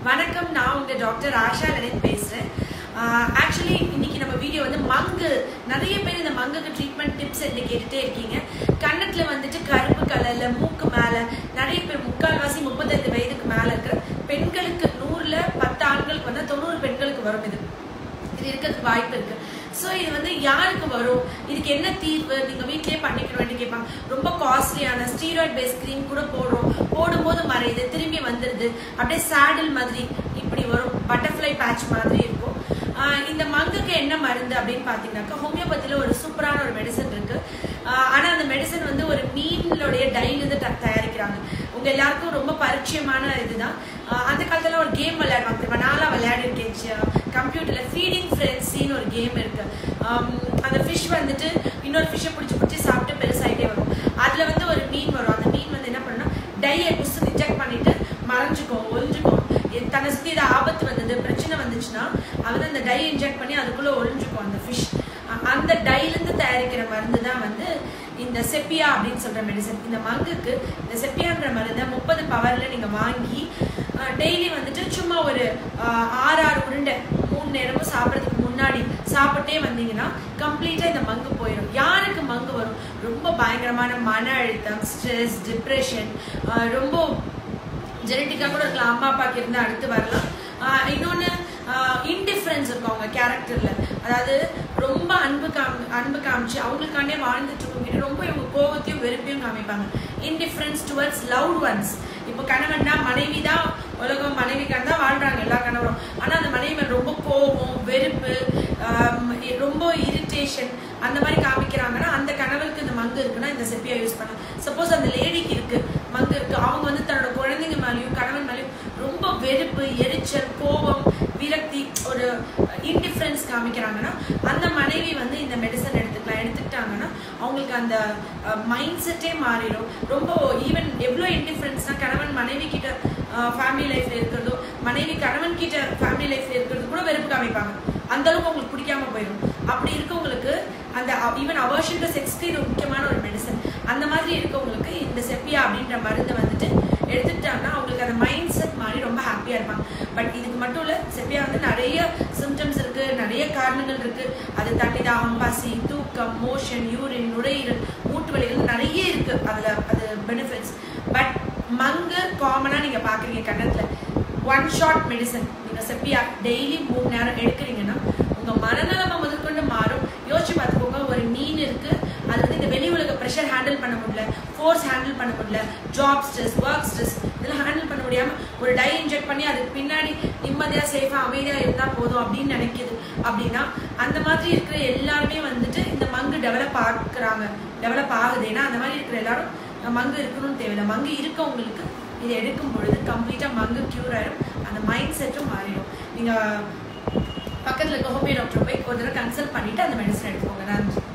வணக்கம் நான் உங்க டாக்டர் ஆஷா லலித் பேசுறேன் ஆக்சுவலி இன்னைக்கு நம்ம வீடியோ வந்து மங்கு நிறைய பேர் இந்த மங்குக்கு ட்ரீட்மெண்ட் டிப்ஸ் என்று கேட்டுட்டே இருக்கீங்க கன்னத்துல வந்துட்டு கருப்பு கலர்ல மூக்கு மேல நிறைய பேர் முக்கால்வாசி முப்பத்தைந்து வயதுக்கு மேல இருக்கிற பெண்களுக்கு நூறுல பத்து ஆண்களுக்கு வந்து தொண்ணூறு பெண்களுக்கு வரும் இது இது இருக்கிறதுக்கு வாய்ப்பு இருக்கு ஸோ இது வந்து யாருக்கு வரும் இதுக்கு என்ன தீர்வு நீங்க வீட்லயே பண்ணிக்கணும்னு கேட்பாங்க ரொம்ப காஸ்ட்லியான ஸ்டீராய்ட் பேஸ் க்ரீம் கூட போடுறோம் போடும்போது மறையுது திரும்பி வந்துடுது அப்படியே சாடில் மாதிரி இப்படி வரும் பட்டர்ஃப்ளை பேட்ச் மாதிரி இருக்கும் ஆஹ் இந்த மங்குக்கு என்ன மருந்து அப்படின்னு பார்த்தீங்கன்னாக்கா ஹோமியோபதியில ஒரு சூப்பரான ஒரு மெடிசன் இருக்கு ஆஹ் ஆனா அந்த மெடிசன் வந்து ஒரு மீனுடைய டைலேருந்து தயாரிக்கிறாங்க உங்க எல்லாருக்கும் ரொம்ப பரிச்சயமான இதுதான் ஆஹ் அந்த காலத்துல ஒரு கேம் விளையாடுவாங்க தெரியுமா நான்லாம் விளையாடிருக்கேன் கம்ப்யூட்டர்ல ஃபீடிங் ஃப்ரெண்ட்ஸின்னு ஒரு கேம் இருக்கு ஆம், அந்த ஃபிஷ் வந்துட்டு இன்னொரு ஃபிஷ்ஷை பிடிச்சி பிடிச்சி சாப்பிட்டு பெருசாயிட்டே வரும் அதுல வந்து ஒரு மீன் வரும் அந்த மீன் வந்து என்ன பண்ணும் டையை புஸ்து ரிஜெக்ட் பண்ணிட்டு மறைஞ்சுக்கும் ஒளிஞ்சுக்கும் எ- தன்னை சுத்தி ஏதாவது ஆபத்து வந்தது பிரச்சனை வந்துச்சுன்னா அது வந்து அந்த டை இன்ஜெக்ட் பண்ணி அதுக்குள்ள ஒளிஞ்சுக்கும் அந்த ஃபிஷ் அந்த டைலேருந்து தயாரிக்கிற மருந்து தான் வந்து இந்த செப்பியா அப்படின்னு சொல்ற மெடிசன் இந்த மங்குக்கு இந்த செப்பியான்ற மருந்தை முப்பது பவர்ல நீங்க வாங்கி டெய்லி வந்துட்டு சும்மா ஒரு ஆஹ், ஆறு ஆறு உருண்டை மூணு நேரமும் சாப்பிட்றதுக்கு முன்னாடி சாப்பிட்டே வந்தீங்கன்னா கம்ப்ளீட்டா இந்த மங்கு போயிடும் யாருக்கு மங்கு வரும் ரொம்ப பயங்கரமான மன அழுத்தம் ஸ்ட்ரெஸ் டிப்ரெஷன் ரொம்ப ஜெனட்டிக்காக கூட இருக்கலாம் அம்மா அப்பாக்கு இருந்து அடுத்து வரலாம் ஆஹ் இன்னொன்னு இன்டிஃபரன்ஸ் இருக்கும் அவங்க கேரக்டர்ல அதாவது ரொம்ப அன்பு காமி அன்பு காமிச்சு அவங்களுக்காண்டே வாழ்ந்துட்டு இருக்கவங்க ரொம்ப இவங்க கோவத்தையும் வெறுப்பையும் காமிப்பாங்க இன்டிஃபரன்ஸ் டுவர்ட்ஸ் லவ்ட் ஒன்ஸ் இப்போ கணவன்னா மனைவி தான் உலகம் மனைவிக்காக தான் வாழ்றாங்க எல்லா கணவரும் ஆனா அந்த மனைவி மேல ரொம்ப கோபம் வெறுப்பு ஆம், ரொம்ப இரிட்டேஷன் அந்த மாதிரி காமிக்கிறாங்கன்னா அந்த கணவருக்கு இந்த மங்கு இருக்குன்னா இந்த செப்பியா யூஸ் பண்ணலாம் சப்போஸ் அந்த லேடிக்கு இருக்கு மங்கு இருக்கு அவங்க வந்து தன்னோட குழந்தைங்க மேலேயும் கணவன் மேலேயும் ரொம்ப வெறுப்பு எரிச்சல் கோபம் விரக்தி ஒரு இன்டிஃபரன்ஸ் காமிக்கிறாங்கன்னா அந்த மனைவி வந்து இந்த மெடிசன் எடுத்துக்கலாம் எடுத்துக்கிட்டாங்கன்னா அவங்களுக்கு அந்த மைண்ட் செட்டே மாறிடும் ரொம்ப ஈவன் எவ்வளோ இன்டிஃபரன்ஸ்னா கணவன் மனைவி கிட்ட ஃபேமிலி லைஃப்ல இருக்கிறதோ மனைவி கணவன் கிட்ட ஃபேமிலி லைஃப்ல இருக்கிறது கூட வெறுப்பு காமிப்பாங்க அந்த அளவுக்கு அவங்களுக்கு பிடிக்காம போயிடும் அப்படி இருக்கவங்களுக்கு அந்த ஈவன் அவர்ஷன் செக்ஸ்க்கு இது முக்கியமான ஒரு மெடிசன் அந்த மாதிரி இருக்கவங்களுக்கு இந்த செப்பியா அப்படின்ற மருந்து வந்துட்டு எடுத்துட்டாங்கன்னா அவங்களுக்கு அந்த மைண்ட் செட் மாதிரி ரொம்ப ஹாப்பியா இருப்பாங்க பட் இதுக்கு மட்டும் இல்ல செப்பியா வந்து நிறைய சிம்டம்ஸ் இருக்கு நிறைய காரணங்கள் இருக்கு அது தண்ணி தாகம் பசி தூக்கம் மோஷன் யூரின் நுரையீரல் மூட்டு வலிகள் நிறைய இருக்கு அதுல அது பெனிஃபிட்ஸ் பட் மங்கு காமனா நீங்க பாக்குறீங்க கன்னத்துல ஒன் ஷாட் மெடிசன் நீங்க செப்பியா டெய்லி மூணு நேரம் எடுக்கிறீங்கன்னா உங்க மனநலமை முதற்கொண்டு மாறும் யோசிச்சு பார்த்துக்கோங்க ஒரு மீன் இருக்கு அது வந்து இந்த வெளி உலக ப்ரெஷர் ஹேண்டில் பண்ண முடியல ஃபோர்ஸ் ஹேண்டில் பண்ண முடியல ஜாப் ஸ்ட்ரெஸ் ஒர்க் ஸ்ட்ரெஸ் இதெல்லாம் ஹேண்டில் பண்ண முடியாம ஒரு டை இன்ஜெக்ட் பண்ணி அதுக்கு பின்னாடி நிம்மதியா சேஃபா அமைதியா இருந்தா போதும் அப்படின்னு நினைக்குது அப்படின்னா அந்த மாதிரி இருக்கிற எல்லாருமே வந்துட்டு இந்த மங்கு டெவலப் ஆக்குறாங்க டெவலப் ஆகுது ஏன்னா அந்த மாதிரி இருக்கிற எல்லாரும் மங்கு இருக்கணும்னு தேவையில்லை மங்கு இருக்கவங்களுக்கு இதை எடுக்கும் பொழுது கம்ப்ளீட்டா மங்கு கியூர் ஆயிடும் அந்த மைண்ட் செட்டும் மாறிடும் நீங்க பக்கத்துல இருக்க ஹோமியோ டாக்டர் போய் ஒரு தடவை கன்சல்ட் பண்ணிட்டு அந்த மெடிசன் எடுத்துக்கோங்க நன்றி